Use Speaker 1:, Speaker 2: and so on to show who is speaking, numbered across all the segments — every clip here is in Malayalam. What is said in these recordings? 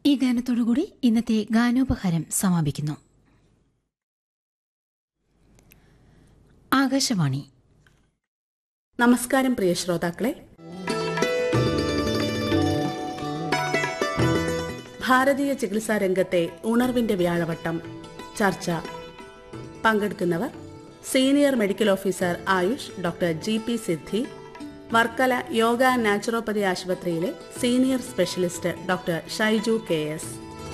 Speaker 1: ഈ ഗാനത്തോടുകൂടി ഇന്നത്തെ ഗാനോപഹാരം സമാപിക്കുന്നു ആകാശവാണി
Speaker 2: നമസ്കാരം പ്രിയ ശ്രോതാക്കളെ ഭാരതീയ ചികിത്സാ രംഗത്തെ ഉണർവിന്റെ വ്യാഴവട്ടം ചർച്ച പങ്കെടുക്കുന്നവർ senior medical officer AYUSH doctor G P Siddhi Varkala yoga and naturopathy ആശുപത്രിയിലെ senior specialist doctor Shaiju K S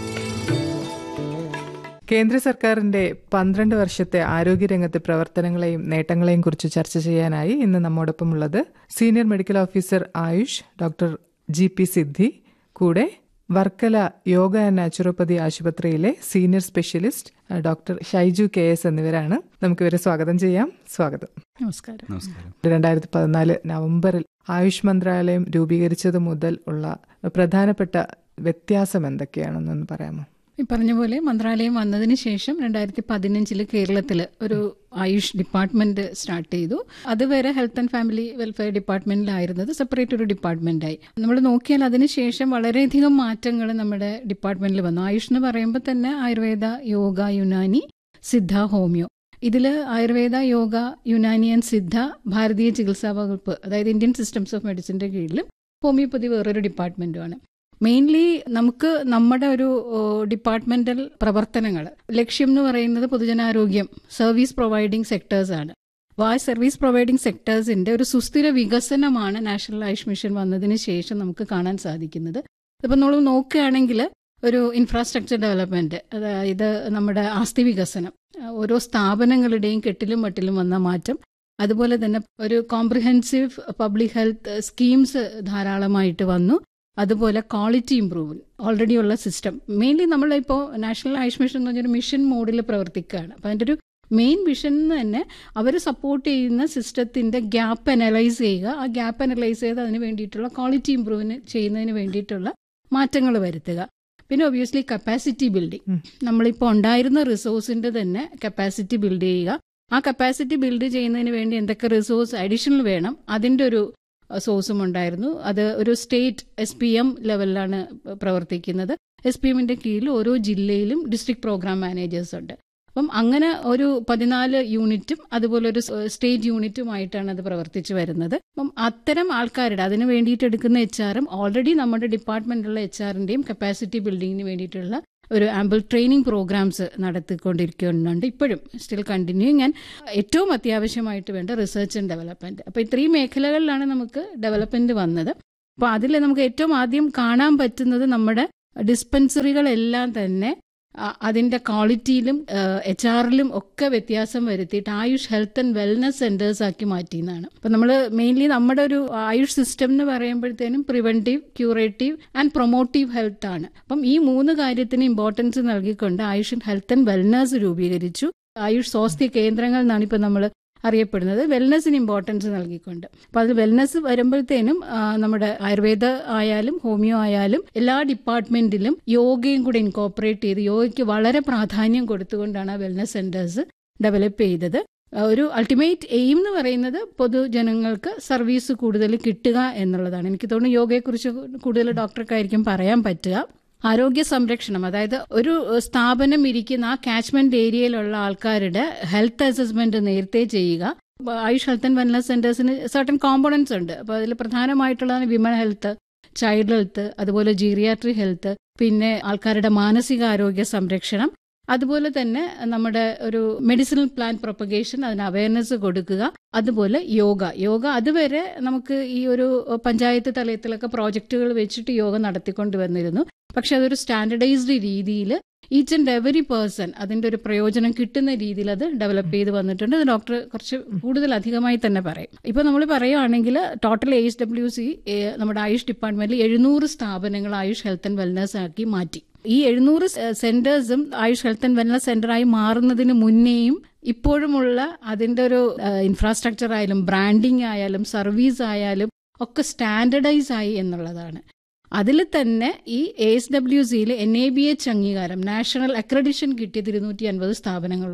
Speaker 3: കേന്ദ്ര സർക്കാരിന്റെ പന്ത്രണ്ട് വർഷത്തെ ആരോഗ്യരംഗത്തെ പ്രവർത്തനങ്ങളെയും നേട്ടങ്ങളെയും കുറിച്ച് ചർച്ച ചെയ്യാനായി ഇന്ന് നമ്മോടൊപ്പം ഉള്ളത് senior medical officer AYUSH doctor G P Siddhi കൂടെ വർക്കല യോഗ ആൻഡ് നാച്ചുറോപ്പതി ആശുപത്രിയിലെ senior specialist doctor Shaiju K S എന്നിവരാണ് നമുക്ക് ഇവരെ സ്വാഗതം ചെയ്യാം സ്വാഗതം
Speaker 4: നമസ്കാരം
Speaker 5: നമസ്കാരം
Speaker 3: രണ്ടായിരത്തി പതിനാല് നവംബറിൽ ആയുഷ് മന്ത്രാലയം രൂപീകരിച്ചത് മുതൽ ഉള്ള പ്രധാനപ്പെട്ട വ്യത്യാസം എന്തൊക്കെയാണെന്നൊന്ന് പറയാമോ
Speaker 4: ഈ പറഞ്ഞ പോലെ മന്ത്രാലയം വന്നതിന് ശേഷം രണ്ടായിരത്തി പതിനഞ്ചില് കേരളത്തിൽ ഒരു ആയുഷ് ഡിപ്പാർട്ട്മെന്റ് സ്റ്റാർട്ട് ചെയ്തു അതുവരെ ഹെൽത്ത് ആൻഡ് ഫാമിലി വെൽഫെയർ ഡിപ്പാർട്ട്മെന്റിലായിരുന്നത് സെപ്പറേറ്റ് ഒരു ഡിപ്പാർട്ട്മെന്റായി നമ്മൾ നോക്കിയാൽ അതിനുശേഷം വളരെയധികം മാറ്റങ്ങൾ നമ്മുടെ ഡിപ്പാർട്ട്മെന്റിൽ വന്നു ആയുഷ് എന്ന് പറയുമ്പോൾ തന്നെ ആയുർവേദ യോഗ യുനാനി സിദ്ധ ഹോമിയോ ഇതിൽ ആയുർവേദ യോഗ യുനാനി ആൻഡ് സിദ്ധ ഭാരതീയ ചികിത്സാ വകുപ്പ് അതായത് ഇന്ത്യൻ സിസ്റ്റംസ് ഓഫ് മെഡിസിന്റെ കീഴിലും ഹോമിയോപ്പതി വേറൊരു ഡിപ്പാർട്ട്മെന്റുമാണ് മെയിൻലി നമുക്ക് നമ്മുടെ ഒരു ഡിപ്പാർട്ട്മെന്റൽ പ്രവർത്തനങ്ങൾ ലക്ഷ്യം എന്ന് പറയുന്നത് പൊതുജനാരോഗ്യം സർവീസ് പ്രൊവൈഡിംഗ് സെക്ടേഴ്സ് ആണ് അപ്പോൾ ആ സർവീസ് പ്രൊവൈഡിംഗ് സെക്ടേഴ്സിന്റെ ഒരു സുസ്ഥിര വികസനമാണ് നാഷണൽ ആയുഷ് മിഷൻ വന്നതിന് ശേഷം നമുക്ക് കാണാൻ സാധിക്കുന്നത് ഇപ്പം നമ്മൾ നോക്കുകയാണെങ്കിൽ ഒരു ഇൻഫ്രാസ്ട്രക്ചർ ഡെവലപ്മെന്റ് അതായത് നമ്മുടെ ആസ്തി വികസനം ഓരോ സ്ഥാപനങ്ങളുടെയും കെട്ടിലും മട്ടിലും വന്ന മാറ്റം അതുപോലെ തന്നെ ഒരു കോംപ്രിഹെൻസീവ് പബ്ലിക് ഹെൽത്ത് സ്കീംസ് ധാരാളമായിട്ട് വന്നു അതുപോലെ ക്വാളിറ്റി ഇമ്പ്രൂവ്മെന്റ് ഓൾറെഡി ഉള്ള സിസ്റ്റം മെയിൻലി നമ്മളിപ്പോൾ നാഷണൽ ആയുഷ് മിഷൻ എന്ന് പറഞ്ഞൊരു മിഷൻ മോഡിൽ പ്രവർത്തിക്കുകയാണ് അപ്പം അതിൻ്റെ ഒരു മെയിൻ വിഷൻ തന്നെ അവർ സപ്പോർട്ട് ചെയ്യുന്ന സിസ്റ്റത്തിന്റെ ഗ്യാപ്പ് അനലൈസ് ചെയ്യുക ആ ഗ്യാപ്പ് അനലൈസ് ചെയ്ത് അതിന് വേണ്ടിയിട്ടുള്ള ക്വാളിറ്റി ഇമ്പ്രൂവ്മെന്റ് ചെയ്യുന്നതിന് വേണ്ടിയിട്ടുള്ള മാറ്റങ്ങൾ വരുത്തുക പിന്നെ ഒബിയസ്ലി കപ്പാസിറ്റി ബിൽഡിംഗ് നമ്മളിപ്പോൾ ഉണ്ടായിരുന്ന റിസോഴ്സിന്റെ തന്നെ കപ്പാസിറ്റി ബിൽഡ് ചെയ്യുക ആ കപ്പാസിറ്റി ബിൽഡ് ചെയ്യുന്നതിന് വേണ്ടി എന്തൊക്കെ റിസോഴ്സ് അഡീഷണൽ വേണം അതിൻ്റെ ഒരു സോഴ്സും ഉണ്ടായിരുന്നു അത് ഒരു സ്റ്റേറ്റ് എസ് പി എം ലെവലിലാണ് പ്രവർത്തിക്കുന്നത് എസ് പി എമ്മിന്റെ കീഴിൽ ഓരോ ജില്ലയിലും ഡിസ്ട്രിക്ട് പ്രോഗ്രാം മാനേജേഴ്സ് ഉണ്ട് അപ്പം അങ്ങനെ ഒരു പതിനാല് യൂണിറ്റും അതുപോലെ ഒരു സ്റ്റേറ്റ് യൂണിറ്റുമായിട്ടാണ് അത് പ്രവർത്തിച്ചു വരുന്നത് അപ്പം അത്തരം ആൾക്കാരുടെ അതിന് വേണ്ടിയിട്ട് എടുക്കുന്ന എച്ച് ആറും ഓൾറെഡി നമ്മുടെ ഡിപ്പാർട്ട്മെന്റിലുള്ള എച്ച് ആറിന്റെയും കപ്പാസിറ്റി ബിൽഡിങ്ങിന് വേണ്ടിയിട്ടുള്ള ഒരു ആമ്പിൾ ട്രെയിനിങ് പ്രോഗ്രാംസ് നടത്തിക്കൊണ്ടിരിക്കുന്നുണ്ട് ഇപ്പോഴും സ്റ്റിൽ കണ്ടിന്യൂ ഞാൻ ഏറ്റവും അത്യാവശ്യമായിട്ട് വേണ്ട റിസർച്ച് ആൻഡ് ഡെവലപ്മെന്റ് അപ്പോൾ ഇത്രയും മേഖലകളിലാണ് നമുക്ക് ഡെവലപ്മെന്റ് വന്നത് അപ്പോൾ അതിൽ നമുക്ക് ഏറ്റവും ആദ്യം കാണാൻ പറ്റുന്നത് നമ്മുടെ ഡിസ്പെൻസറികളെല്ലാം തന്നെ അതിന്റെ ക്വാളിറ്റിയിലും എച്ച് ആറിലും ഒക്കെ വ്യത്യാസം വരുത്തിയിട്ട് AYUSH health and wellness centres ആക്കി മാറ്റിയെന്നാണ് അപ്പം നമ്മൾ മെയിൻലി നമ്മുടെ ഒരു ആയുഷ് സിസ്റ്റം എന്ന് പറയുമ്പോഴത്തേനും preventive curative and promotive health ആണ് അപ്പം ഈ മൂന്ന് കാര്യത്തിന് ഇമ്പോർട്ടൻസ് നൽകിക്കൊണ്ട് ആയുഷ് ഹെൽത്ത് ആൻഡ് വെൽനസ് രൂപീകരിച്ചു ആയുഷ് സ്വാസ്ഥ്യ കേന്ദ്രങ്ങൾ എന്നാണ് ഇപ്പം നമ്മൾ അറിയപ്പെടുന്നത് വെൽനസിന് ഇമ്പോർട്ടൻസ് നൽകിക്കൊണ്ട് അപ്പൊ അതിൽ വെൽനസ് വരുമ്പോഴത്തേനും നമ്മുടെ ആയുർവേദ ആയാലും ഹോമിയോ ആയാലും എല്ലാ ഡിപ്പാർട്ട്മെന്റിലും യോഗയും കൂടെ ഇൻകോപ്പറേറ്റ് ചെയ്ത് യോഗയ്ക്ക് വളരെ പ്രാധാന്യം കൊടുത്തുകൊണ്ടാണ് ആ വെൽനസ് സെന്റേഴ്സ് ഡെവലപ്പ് ചെയ്തത് ഒരു അൾട്ടിമേറ്റ് എയിം എന്ന് പറയുന്നത് പൊതുജനങ്ങൾക്ക് സർവീസ് കൂടുതൽ കിട്ടുക എന്നുള്ളതാണ് എനിക്ക് തോന്നുന്നു യോഗയെക്കുറിച്ച് കൂടുതൽ ഡോക്ടർക്കായിരിക്കും പറയാൻ പറ്റുക ആരോഗ്യ സംരക്ഷണം അതായത് ഒരു സ്ഥാപനം ഇരിക്കുന്ന ആ കാച്ച്മെന്റ് ഏരിയയിലുള്ള ആൾക്കാരുടെ ഹെൽത്ത് അസസ്മെന്റ് നേരത്തെ ചെയ്യുക ആയുഷ് ഹെൽത്ത് ആൻഡ് വെൽനസ് സെന്റേഴ്സിന് സർട്ടൻ കോമ്പണൻസ് ഉണ്ട് അപ്പോൾ അതിൽ പ്രധാനമായിട്ടുള്ളതാണ് വിമൻ ഹെൽത്ത് ചൈൽഡ് ഹെൽത്ത് അതുപോലെ ജീറിയാട്രി ഹെൽത്ത് പിന്നെ ആൾക്കാരുടെ മാനസികാരോഗ്യ സംരക്ഷണം അതുപോലെ തന്നെ നമ്മുടെ ഒരു മെഡിസിനൽ പ്ലാൻ പ്രൊപ്പഗേഷൻ അതിന് അവയർനെസ് കൊടുക്കുക അതുപോലെ യോഗ യോഗ അതുവരെ നമുക്ക് ഈ ഒരു പഞ്ചായത്ത് തലത്തിലൊക്കെ പ്രോജക്റ്റുകൾ വെച്ചിട്ട് യോഗ നടത്തിക്കൊണ്ട് വന്നിരുന്നു പക്ഷെ അതൊരു സ്റ്റാൻഡർഡൈസ്ഡ് രീതിയിൽ ഈച്ച് ആൻഡ് എവറി പേഴ്സൺ അതിന്റെ ഒരു പ്രയോജനം കിട്ടുന്ന രീതിയിൽ അത് ഡെവലപ്പ് ചെയ്ത് വന്നിട്ടുണ്ട് അത് ഡോക്ടർ കുറച്ച് കൂടുതൽ അധികമായി തന്നെ പറയും ഇപ്പൊ നമ്മൾ പറയുകയാണെങ്കിൽ ടോട്ടൽ എച്ച് ഡബ്ല്യു സി നമ്മുടെ ആയുഷ് ഡിപ്പാർട്ട്മെന്റിൽ എഴുന്നൂറ് സ്ഥാപനങ്ങൾ ആയുഷ് ഹെൽത്ത് ആൻഡ് വെൽനസ് ആക്കി മാറ്റി ഈ എഴുന്നൂറ് സെന്റേഴ്സും ആയുഷ് ഹെൽത്ത് ആൻഡ് വെൽനസ് സെന്ററായി മാറുന്നതിന് മുന്നേയും ഇപ്പോഴുമുള്ള അതിന്റെ ഒരു ഇൻഫ്രാസ്ട്രക്ചർ ആയാലും ബ്രാൻഡിങ് ആയാലും സർവീസ് ആയാലും ഒക്കെ സ്റ്റാൻഡർഡൈസ് ആയി എന്നുള്ളതാണ് അതിൽ തന്നെ ഈ എ എസ് ഡബ്ല്യു സിയിൽ എൻ എ ബി എച്ച് അംഗീകാരം നാഷണൽ അക്രഡിഷൻ കിട്ടിയത് ഇരുന്നൂറ്റി അൻപത് സ്ഥാപനങ്ങളുണ്ട്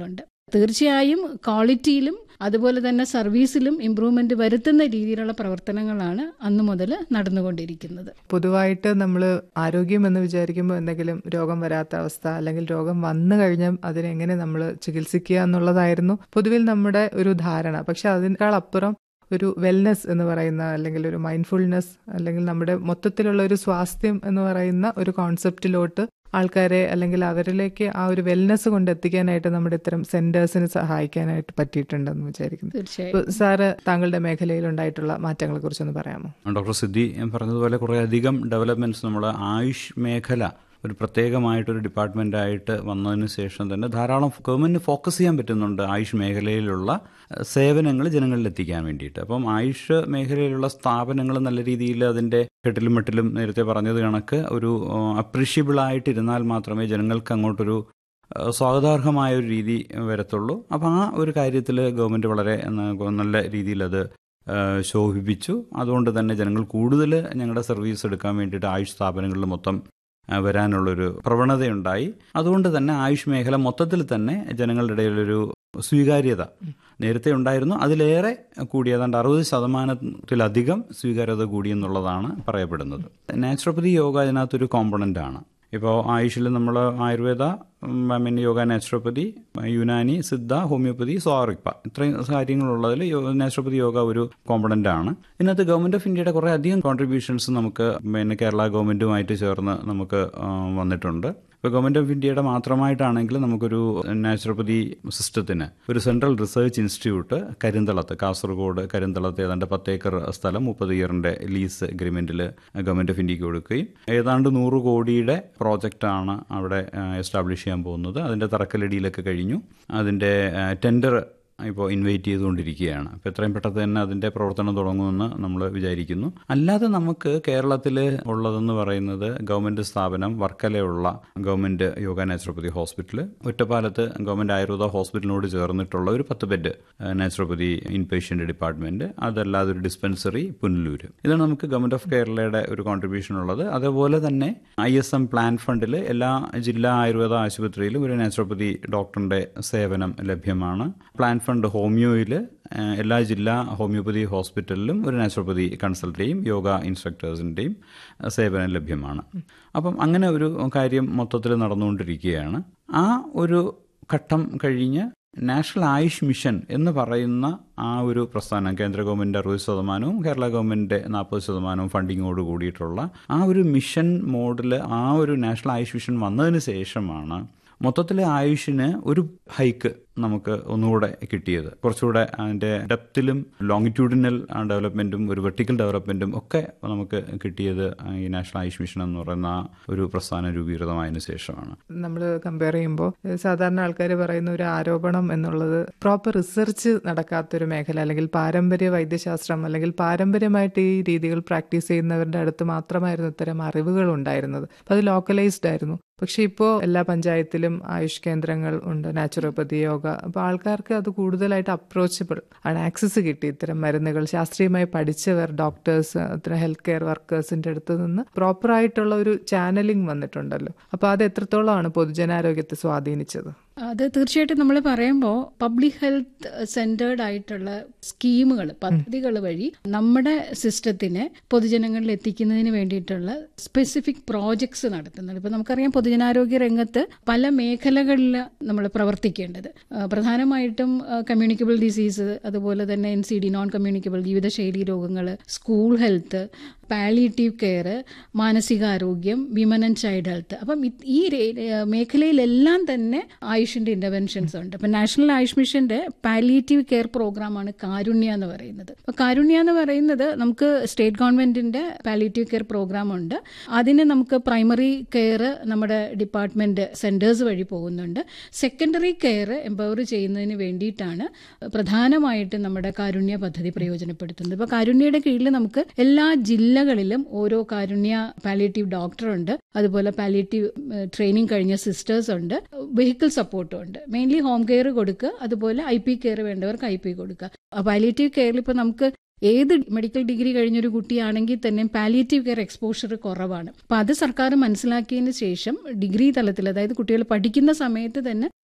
Speaker 4: തീർച്ചയായും ക്വാളിറ്റിയിലും അതുപോലെ തന്നെ സർവീസിലും ഇമ്പ്രൂവ്മെന്റ് വരുത്തുന്ന രീതിയിലുള്ള പ്രവർത്തനങ്ങളാണ് അന്നു മുതൽ നടന്നുകൊണ്ടിരിക്കുന്നത്
Speaker 3: പൊതുവായിട്ട് നമ്മൾ ആരോഗ്യം എന്ന് വിചാരിക്കുമ്പോൾ എന്തെങ്കിലും രോഗം വരാത്ത അവസ്ഥ അല്ലെങ്കിൽ രോഗം വന്നു കഴിഞ്ഞാൽ അതിനെങ്ങനെ നമ്മൾ ചികിത്സിക്കുക എന്നുള്ളതായിരുന്നു പൊതുവിൽ നമ്മുടെ ഒരു ധാരണ പക്ഷെ അതിനേക്കാൾ അപ്പുറം ഒരു വെൽനെസ് എന്ന് പറയുന്ന അല്ലെങ്കിൽ ഒരു മൈൻഡ്ഫുൾനെസ് അല്ലെങ്കിൽ നമ്മുടെ മൊത്തത്തിലുള്ള ഒരു സ്വാസ്ഥ്യം എന്ന് പറയുന്ന ഒരു കോൺസെപ്റ്റിലോട്ട് ആൾക്കാരെ അല്ലെങ്കിൽ അവരിലേക്ക് ആ ഒരു വെൽനെസ് കൊണ്ട് എത്തിക്കാനായിട്ട് നമ്മുടെ ഇത്തരം സെന്റേഴ്സിന് സഹായിക്കാനായിട്ട് പറ്റിയിട്ടുണ്ടെന്ന് വിചാരിക്കുന്നു
Speaker 4: തീർച്ചയായും
Speaker 3: ഇപ്പൊ സാറ് താങ്കളുടെ മേഖലയിൽ ഉണ്ടായിട്ടുള്ള മാറ്റങ്ങളെ കുറിച്ചൊന്ന് പറയാമോ
Speaker 5: ഡോക്ടർ സിദ്ധി പറഞ്ഞതുപോലെ കുറേ അധികം ഡെവലപ്മെൻറ്റ്സ് നമ്മൾ ആയുഷ് മേഖല ഒരു പ്രത്യേകമായിട്ടൊരു ഡിപ്പാർട്ട്മെൻറ്റായിട്ട് വന്നതിന് ശേഷം തന്നെ ധാരാളം ഗവൺമെൻറ് ഫോക്കസ് ചെയ്യാൻ പറ്റുന്നുണ്ട് ആയുഷ് മേഖലയിലുള്ള സേവനങ്ങൾ ജനങ്ങളിൽ എത്തിക്കാൻ വേണ്ടിയിട്ട് അപ്പം ആയുഷ് മേഖലയിലുള്ള സ്ഥാപനങ്ങൾ നല്ല രീതിയിൽ അതിൻ്റെ കെട്ടിലും മട്ടിലും നേരത്തെ പറഞ്ഞത് കണക്ക് ഒരു അപ്രീഷ്യബിൾ ആയിട്ടിരുന്നാൽ മാത്രമേ ജനങ്ങൾക്ക് അങ്ങോട്ടൊരു സ്വാഗതാർഹമായ ഒരു രീതി വരത്തുള്ളൂ അപ്പോൾ ആ ഒരു കാര്യത്തിൽ ഗവൺമെൻറ് വളരെ നല്ല രീതിയിൽ അത് ശോഭിപ്പിച്ചു അതുകൊണ്ട് തന്നെ ജനങ്ങൾ കൂടുതൽ ഞങ്ങളുടെ സർവീസ് എടുക്കാൻ വേണ്ടിയിട്ട് ആയുഷ് സ്ഥാപനങ്ങളിൽ മൊത്തം വരാനുള്ളൊരു പ്രവണതയുണ്ടായി അതുകൊണ്ട് തന്നെ ആയുഷ് മേഖല മൊത്തത്തിൽ തന്നെ ജനങ്ങളുടെ ഇടയിലൊരു സ്വീകാര്യത നേരത്തെ ഉണ്ടായിരുന്നു അതിലേറെ കൂടി ഏതാണ്ട് അറുപത് ശതമാനത്തിലധികം സ്വീകാര്യത കൂടിയെന്നുള്ളതാണ് പറയപ്പെടുന്നത് നാച്ചുറോപ്പതി യോഗ അതിനകത്തൊരു കോമ്പണൻ്റ് ആണ് ഇപ്പോൾ ആയുഷിൽ നമ്മൾ Ayurveda I mean yoga naturopathy Unani Siddha homeopathy സോറിപ്പ ഇത്രയും കാര്യങ്ങളുള്ളതിൽ നാച്ചുറോപ്പതി യോഗ ഒരു കോമ്പണൻ്റ് ആണ് ഇതിനകത്ത് ഗവൺമെൻറ് ഓഫ് ഇന്ത്യയുടെ കുറേ അധികം കോൺട്രിബ്യൂഷൻസ് നമുക്ക് പിന്നെ കേരള ഗവൺമെൻറ്റുമായിട്ട് ചേർന്ന് നമുക്ക് വന്നിട്ടുണ്ട് ഇപ്പോൾ ഗവൺമെൻറ് ഓഫ് ഇന്ത്യയുടെ മാത്രമായിട്ടാണെങ്കിൽ നമുക്കൊരു നാച്ചുറോപ്പതി സിസ്റ്റത്തിന് ഒരു സെൻട്രൽ റിസർച്ച് ഇൻസ്റ്റിറ്റ്യൂട്ട് കരിന്തളത്ത് കാസർഗോഡ് കരിന്തളത്ത് ഏതാണ്ട് പത്തേക്കർ സ്ഥലം മുപ്പത് ഇയറിൻ്റെ ലീസ് അഗ്രിമെൻറ്റിൽ ഗവൺമെൻറ് ഓഫ് ഇന്ത്യക്ക് കൊടുക്കുകയും ഏതാണ്ട് നൂറ് കോടിയുടെ പ്രോജക്റ്റാണ് അവിടെ എസ്റ്റാബ്ലിഷ് ചെയ്യാൻ പോകുന്നത് അതിൻ്റെ തറക്കല്ലടിയിലൊക്കെ കഴിഞ്ഞു അതിൻ്റെ ടെൻഡർ ഇപ്പോൾ ഇൻവൈറ്റ് ചെയ്തുകൊണ്ടിരിക്കുകയാണ് അപ്പോൾ എത്രയും പെട്ടെന്ന് തന്നെ അതിൻ്റെ പ്രവർത്തനം തുടങ്ങുമെന്ന് നമ്മൾ വിചാരിക്കുന്നു അല്ലാതെ നമുക്ക് കേരളത്തിൽ ഉള്ളതെന്ന് പറയുന്നത് ഗവൺമെൻറ് സ്ഥാപനം വർക്കലയുള്ള ഗവൺമെൻറ് യോഗ നാച്ചുറോപ്പതി ഹോസ്പിറ്റൽ ഒറ്റപ്പാലത്ത് ഗവൺമെൻറ് ആയുർവേദ ഹോസ്പിറ്റലിനോട് ചേർന്നിട്ടുള്ള ഒരു പത്ത് bed naturopathy in patient department അതല്ലാതെ ഒരു ഡിസ്പെൻസറി പുനലൂർ ഇതാണ് നമുക്ക് ഗവൺമെൻറ് ഓഫ് കേരളയുടെ ഒരു കോൺട്രിബ്യൂഷൻ ഉള്ളത് അതേപോലെ തന്നെ ഐ എസ് എം പ്ലാൻ ഫണ്ടിൽ എല്ലാ ജില്ലാ ആയുർവേദ ആശുപത്രിയിലും ഒരു നാച്ചുറോപ്പതി ഡോക്ടറിൻ്റെ സേവനം ലഭ്യമാണ് പ്ലാൻ ഫണ്ട് ഹോമിയോയിൽ എല്ലാ ജില്ലാ ഹോമിയോപ്പതി ഹോസ്പിറ്റലിലും ഒരു നാച്ചുറോപ്പതി കൺസൾട്ടേയും യോഗ ഇൻസ്ട്രക്ടേഴ്സിൻ്റെയും സേവനം ലഭ്യമാണ് അപ്പം അങ്ങനെ ഒരു കാര്യം മൊത്തത്തിൽ നടന്നുകൊണ്ടിരിക്കുകയാണ് ആ ഒരു ഘട്ടം കഴിഞ്ഞ് നാഷണൽ ആയുഷ് മിഷൻ എന്ന് പറയുന്ന ആ ഒരു പ്രസ്ഥാനം കേന്ദ്ര ഗവൺമെൻറ് അറുപത് ശതമാനവും കേരള ഗവൺമെൻറ് നാൽപ്പത് ശതമാനവും ഫണ്ടിങ്ങോട് കൂടിയിട്ടുള്ള ആ ഒരു മിഷൻ മോഡിൽ ആ ഒരു നാഷണൽ ആയുഷ് മിഷൻ വന്നതിന് ശേഷമാണ് മൊത്തത്തിലെ ആയുഷിന് ഒരു ഹൈക്ക് നമുക്ക് ഒന്നുകൂടെ കിട്ടിയത് കുറച്ചുകൂടെ അതിൻ്റെ ഡെപ്തിലും ലോങ്ങിറ്റ്യൂഡിനൽ ഡെവലപ്മെൻറ്റും ഒരു വെർട്ടിക്കൽ ഡെവലപ്മെൻറ്റും ഒക്കെ നമുക്ക് കിട്ടിയത് ഈ നാഷണൽ ആയുഷ് മിഷൻ എന്ന് പറയുന്ന ഒരു പ്രസ്ഥാനം രൂപീകൃതമായതിനു ശേഷമാണ്
Speaker 3: നമ്മൾ കമ്പയർ ചെയ്യുമ്പോൾ സാധാരണ ആൾക്കാർ പറയുന്ന ഒരു ആരോപണം എന്നുള്ളത് പ്രോപ്പർ റിസർച്ച് നടക്കാത്തൊരു മേഖല അല്ലെങ്കിൽ പാരമ്പര്യ വൈദ്യശാസ്ത്രം അല്ലെങ്കിൽ പാരമ്പര്യമായിട്ട് ഈ രീതികൾ പ്രാക്ടീസ് ചെയ്യുന്നവരുടെ അടുത്ത് മാത്രമായിരുന്നു ഇത്തരം അറിവുകൾ ഉണ്ടായിരുന്നത് അപ്പം അത് ലോക്കലൈസ്ഡ് ആയിരുന്നു പക്ഷെ ഇപ്പോൾ എല്ലാ പഞ്ചായത്തിലും ആയുഷ് കേന്ദ്രങ്ങൾ ഉണ്ട് നാച്ചുറോപ്പതി യോഗ അപ്പോൾ ആൾക്കാർക്ക് അത് കൂടുതലായിട്ട് അപ്രോച്ചബിൾ ആണ് ആക്സസ് കിട്ടി ഇത്തരം മരുന്നുകൾ ശാസ്ത്രീയമായി പഠിച്ചവർ ഡോക്ടേഴ്സ് ഇത്തരം ഹെൽത്ത് കെയർ വർക്കേഴ്സിന്റെ അടുത്ത് നിന്ന് പ്രോപ്പറായിട്ടുള്ള ഒരു ചാനലിംഗ് വന്നിട്ടുണ്ടല്ലോ അപ്പോൾ അത് എത്രത്തോളമാണ് പൊതുജനാരോഗ്യത്തെ സ്വാധീനിച്ചത്
Speaker 4: അത് തീർച്ചയായിട്ടും നമ്മൾ പറയുമ്പോൾ പബ്ലിക് ഹെൽത്ത് സെന്റേർഡ് ആയിട്ടുള്ള സ്കീമുകൾ പദ്ധതികൾ വഴി നമ്മുടെ സിസ്റ്റത്തിനെ പൊതുജനങ്ങളിൽ എത്തിക്കുന്നതിന് വേണ്ടിയിട്ടുള്ള സ്പെസിഫിക് പ്രോജക്ട്സ് നടത്തുന്നത് ഇപ്പൊ നമുക്കറിയാം പൊതുജനാരോഗ്യ രംഗത്ത് പല മേഖലകളിൽ നമ്മൾ പ്രവർത്തിക്കേണ്ടത് പ്രധാനമായിട്ടും കമ്മ്യൂണിക്കബിൾ ഡിസീസ് അതുപോലെ തന്നെ N C D non communicable ജീവിതശൈലി രോഗങ്ങൾ സ്കൂൾ ഹെൽത്ത് പാലിയേറ്റീവ് കെയർ മാനസികാരോഗ്യം വിമൻ ആൻഡ് ചൈൽഡ് ഹെൽത്ത് അപ്പം ഈ മേഖലയിലെല്ലാം തന്നെ ആയുഷിന്റെ ഇന്റർവെൻഷൻസ് ഉണ്ട് അപ്പം നാഷണൽ ആയുഷ് മിഷന്റെ പാലിയേറ്റീവ് കെയർ പ്രോഗ്രാമാണ് കാരുണ്യ എന്ന് പറയുന്നത് അപ്പൊ കാരുണ്യ എന്ന് പറയുന്നത് നമുക്ക് സ്റ്റേറ്റ് ഗവൺമെന്റിന്റെ പാലിയേറ്റീവ് കെയർ പ്രോഗ്രാം ഉണ്ട് അതിന് നമുക്ക് പ്രൈമറി കെയർ നമ്മുടെ ഡിപ്പാർട്ട്മെന്റ് സെന്റേഴ്സ് വഴി പോകുന്നുണ്ട് സെക്കൻഡറി കെയർ എംപവർ ചെയ്യുന്നതിന് വേണ്ടിയിട്ടാണ് പ്രധാനമായിട്ടും നമ്മുടെ കാരുണ്യ പദ്ധതി പ്രയോജനപ്പെടുത്തുന്നത് ഇപ്പൊ കാരുണ്യയുടെ കീഴിൽ നമുക്ക് എല്ലാ ജില്ലകളിലും ഓരോ കാരുണ്യ പാലിയേറ്റീവ് ഡോക്ടർ ഉണ്ട് അതുപോലെ പാലിയേറ്റീവ് ട്രെയിനിങ് കഴിഞ്ഞ സിസ്റ്റേഴ്സ് ഉണ്ട് വെഹിക്കിൾ സപ്പോർട്ടും ഉണ്ട് മെയിൻലി ഹോം കെയർ കൊടുക്കുക അതുപോലെ ഐ പി കെയർ വേണ്ടവർക്ക് ഐ പി കൊടുക്കുക പാലിയേറ്റീവ് കെയറിൽ ഇപ്പോൾ നമുക്ക് ഏത് മെഡിക്കൽ ഡിഗ്രി കഴിഞ്ഞൊരു കുട്ടിയാണെങ്കിൽ തന്നെ പാലിയേറ്റീവ് കെയർ എക്സ്പോഷർ കുറവാണ് അപ്പോൾ അത് സർക്കാർ മനസ്സിലാക്കിയതിന് ശേഷം ഡിഗ്രി തലത്തിൽ അതായത് കുട്ടികൾ പഠിക്കുന്ന സമയത്ത് തന്നെ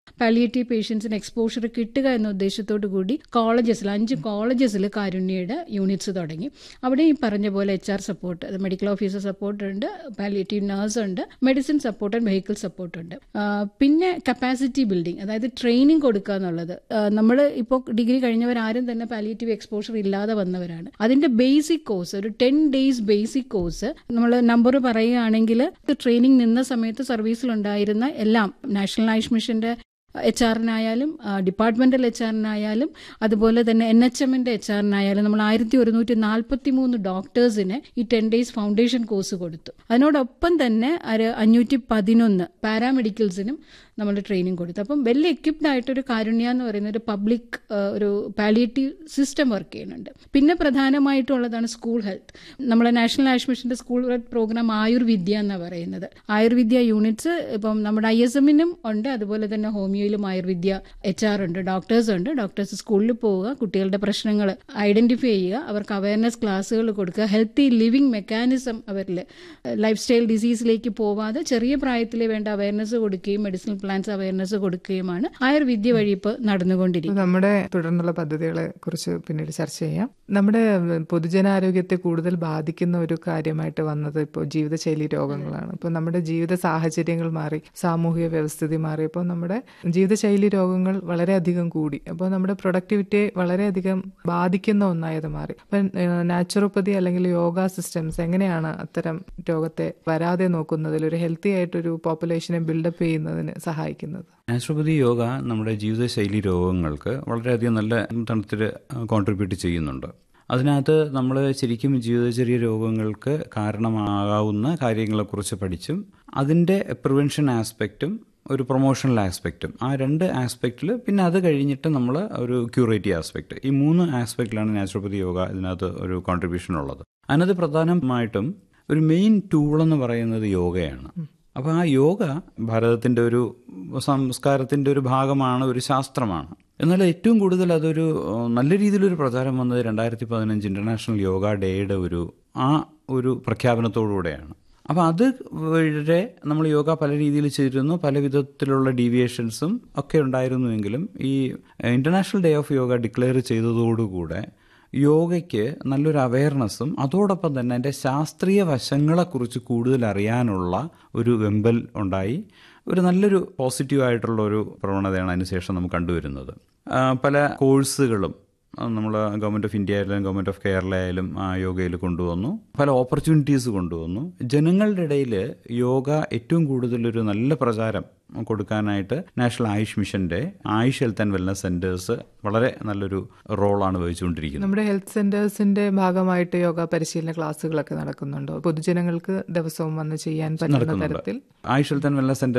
Speaker 4: പാലിയേറ്റീവ് പേഷ്യൻസിന് എക്സ്പോഷർ കിട്ടുക എന്ന ഉദ്ദേശത്തോടു കൂടി കോളേജസിൽ അഞ്ച് കോളേജസിൽ കാരുണ്യയുടെ യൂണിറ്റ്സ് തുടങ്ങി അവിടെ ഈ പറഞ്ഞ പോലെ H R support medical officer support ഉണ്ട് പാലിയേറ്റീവ് നഴ്സ് ഉണ്ട് medicine support and vehicle support ഉണ്ട് ആ, പിന്നെ കപ്പാസിറ്റി ബിൽഡിംഗ് അതായത് ട്രെയിനിങ് കൊടുക്കുക എന്നുള്ളത് നമ്മൾ ഇപ്പോൾ ഡിഗ്രി കഴിഞ്ഞവരാരും തന്നെ പാലിയേറ്റീവ് എക്സ്പോഷർ ഇല്ലാതെ വന്നവരാണ് അതിന്റെ ബേസിക് കോഴ്സ് ഒരു ടെൻ ഡേയ്സ് ബേസിക് കോഴ്സ് നമ്മൾ നമ്പർ പറയുകയാണെങ്കിൽ ട്രെയിനിങ് നിന്ന സമയത്ത് സർവീസിലുണ്ടായിരുന്ന എല്ലാം നാഷണൽ ആയുഷ് മിഷന്റെ എച്ച് ആറിനായാലും ഡിപ്പാർട്ട്മെന്റൽ എച്ച് ആറിനായാലും അതുപോലെ തന്നെ എൻ എച്ച് എമ്മിന്റെ എച്ച് ആറിനായാലും നമ്മൾ ആയിരത്തി ഒരുന്നൂറ്റി നാൽപ്പത്തി മൂന്ന് ഡോക്ടേഴ്സിന് ഈ ടെൻ ഡേയ്സ് ഫൗണ്ടേഷൻ കോഴ്സ് കൊടുത്തു അതിനോടൊപ്പം തന്നെ ഒരു അഞ്ഞൂറ്റി പതിനൊന്ന് പാരാമെഡിക്കൽസിനും നമ്മൾ ട്രെയിനിങ് കൊടുത്തു അപ്പം വെൽ എക്യുപ്ഡ് ആയിട്ടൊരു കാരുണ്യ എന്ന് പറയുന്ന ഒരു പബ്ലിക് ഒരു പാലിയേറ്റീവ് സിസ്റ്റം വർക്ക് ചെയ്യുന്നുണ്ട് പിന്നെ പ്രധാനമായിട്ടുള്ളതാണ് സ്കൂൾ ഹെൽത്ത് നമ്മളെ നാഷണൽ ആയുഷ് മിഷന്റെ സ്കൂൾ ഹെൽത്ത് പ്രോഗ്രാം ആയുർവിദ്യ എന്നാണ് പറയുന്നത് ആയുർവിദ്യ യൂണിറ്റ്സ് ഇപ്പം നമ്മുടെ ഐ എസ് എമ്മിനും ഉണ്ട് അതുപോലെ തന്നെ ഹോമിയോയിലും ആയുർവിദ്യ എച്ച് ആർ ഉണ്ട് ഡോക്ടേഴ്സ് ഉണ്ട് ഡോക്ടേഴ്സ് സ്കൂളിൽ പോവുക കുട്ടികളുടെ പ്രശ്നങ്ങൾ ഐഡന്റിഫൈ ചെയ്യുക അവർക്ക് അവയർനെസ് ക്ലാസ്സുകൾ കൊടുക്കുക ഹെൽത്തി ലിവിങ് മെക്കാനിസം അവരിൽ ലൈഫ് സ്റ്റൈൽ ഡിസീസിലേക്ക് പോവാതെ ചെറിയ പ്രായത്തിൽ വേണ്ട അവയർനെസ് കൊടുക്കുകയും മെഡിസിനൽ പ്ലാൻസ് അവയർനെസ് കൊടുക്കുകയുമാണ് ആയുർവിദ്യ വഴി ഇപ്പോൾ നടന്നുകൊണ്ടിരിക്കുന്നത്
Speaker 3: നമ്മുടെ തുടർന്നുള്ള പദ്ധതികളെ കുറിച്ച് പിന്നീട് ചർച്ച ചെയ്യാം നമ്മുടെ പൊതുജനാരോഗ്യത്തെ കൂടുതൽ ബാധിക്കുന്ന ഒരു കാര്യമായിട്ട് വന്നത് ഇപ്പോൾ ജീവിതശൈലി രോഗങ്ങളാണ് ഇപ്പോൾ നമ്മുടെ ജീവിത സാഹചര്യങ്ങൾ മാറി സാമൂഹിക വ്യവസ്ഥിതി മാറിയപ്പോൾ നമ്മുടെ ജീവിതശൈലി രോഗങ്ങൾ വളരെയധികം കൂടി അപ്പോൾ നമ്മുടെ പ്രൊഡക്ടിവിറ്റിയെ വളരെയധികം ബാധിക്കുന്ന ഒന്നായി അത് മാറി അപ്പം നാച്ചുറോപ്പതി അല്ലെങ്കിൽ യോഗ സിസ്റ്റംസ് എങ്ങനെയാണ് അത്തരം രോഗത്തെ വരാതെ നോക്കുന്നതിൽ ഒരു ഹെൽത്തി ആയിട്ടൊരു പോപ്പുലേഷനെ ബിൽഡപ്പ് ചെയ്യുന്നതിന് സഹായിക്കുന്നത്
Speaker 5: നാച്ചുറോപ്പതി യോഗ നമ്മുടെ ജീവിതശൈലി രോഗങ്ങൾക്ക് വളരെയധികം നല്ല തണുത്തിൽ കോൺട്രിബ്യൂട്ട് ചെയ്യുന്നുണ്ട് അതിനകത്ത് നമ്മൾ ശരിക്കും ജീവിതചര്യ രോഗങ്ങൾക്ക് കാരണമാകാവുന്ന കാര്യങ്ങളെക്കുറിച്ച് പഠിച്ചും അതിൻ്റെ പ്രിവെൻഷൻ ആസ്പെക്റ്റും ഒരു പ്രൊമോഷണൽ ആസ്പെക്റ്റും ആ രണ്ട് ആസ്പെക്റ്റിൽ പിന്നെ അത് കഴിഞ്ഞിട്ട് നമ്മൾ ഒരു ക്യൂറേറ്റീവ് ആസ്പെക്റ്റ് ഈ മൂന്ന് ആസ്പെക്റ്റിലാണ് നാച്ചുറോപ്പതി യോഗ ഇതിനകത്ത് ഒരു കോൺട്രിബ്യൂഷൻ ഉള്ളത് അതിനകത്ത് പ്രധാനമായിട്ടും ഒരു മെയിൻ ടൂൾ എന്ന് പറയുന്നത് യോഗയാണ് അപ്പോൾ ആ യോഗ ഭാരതത്തിൻ്റെ ഒരു സംസ്കാരത്തിൻ്റെ ഒരു ഭാഗമാണ് ഒരു ശാസ്ത്രമാണ് എന്നാൽ ഏറ്റവും കൂടുതൽ അതൊരു ഏഹ്, നല്ല രീതിയിലൊരു പ്രചാരം വന്നത് രണ്ടായിരത്തി പതിനഞ്ച് ഇൻ്റർനാഷണൽ യോഗ ഡേയുടെ ഒരു ആ ഒരു പ്രഖ്യാപനത്തോടുകൂടെയാണ് അപ്പോൾ അത് വരെ നമ്മൾ യോഗ പല രീതിയിൽ ചെയ്തിരുന്നു പല വിധത്തിലുള്ള ഡീവിയേഷൻസും ഒക്കെ ഉണ്ടായിരുന്നുവെങ്കിലും ഈ international day of yoga declare ചെയ്തതോടുകൂടെ യോഗയ്ക്ക് നല്ലൊരു അവയർനെസ്സും അതോടൊപ്പം തന്നെ അതിൻ്റെ ശാസ്ത്രീയ വശങ്ങളെക്കുറിച്ച് കൂടുതൽ അറിയാനുള്ള ഒരു വെമ്പൽ ഉണ്ടായി ഒരു നല്ലൊരു പോസിറ്റീവ് ആയിട്ടുള്ള ഒരു പ്രവണതയാണ് അതിനുശേഷം നമുക്ക് കണ്ടുവരുന്നത് ആ, പല കോഴ്സുകളും നമ്മൾ ഗവൺമെൻറ് ഓഫ് ഇന്ത്യ ആയാലും ഗവൺമെൻറ് ഓഫ് കേരള ആയാലും ആ യോഗയിൽ കൊണ്ടുവന്നു പല ഓപ്പർച്യൂണിറ്റീസ് കൊണ്ടുവന്നു ജനങ്ങളുടെ ഇടയിൽ യോഗ ഏറ്റവും കൂടുതലൊരു നല്ല പ്രചാരം കൊടുക്കാനായിട്ട് നാഷണൽ ആയുഷ് മിഷന്റെ Ayush health and wellness centres വളരെ നല്ലൊരു റോളാണ് വഹിച്ചുകൊണ്ടിരിക്കുന്നത്
Speaker 3: നമ്മുടെ ഹെൽത്ത് സെന്റേഴ്സിന്റെ ഭാഗമായിട്ട് യോഗ പരിശീലന ക്ലാസ്സുകളൊക്കെ നടക്കുന്നുണ്ടോ പൊതുജനങ്ങൾക്ക് ദിവസവും വന്ന് ചെയ്യാൻ പറ്റുന്ന
Speaker 5: നടക്കുന്നുണ്ട്
Speaker 3: തരത്തിൽ
Speaker 5: Ayush health and wellness centre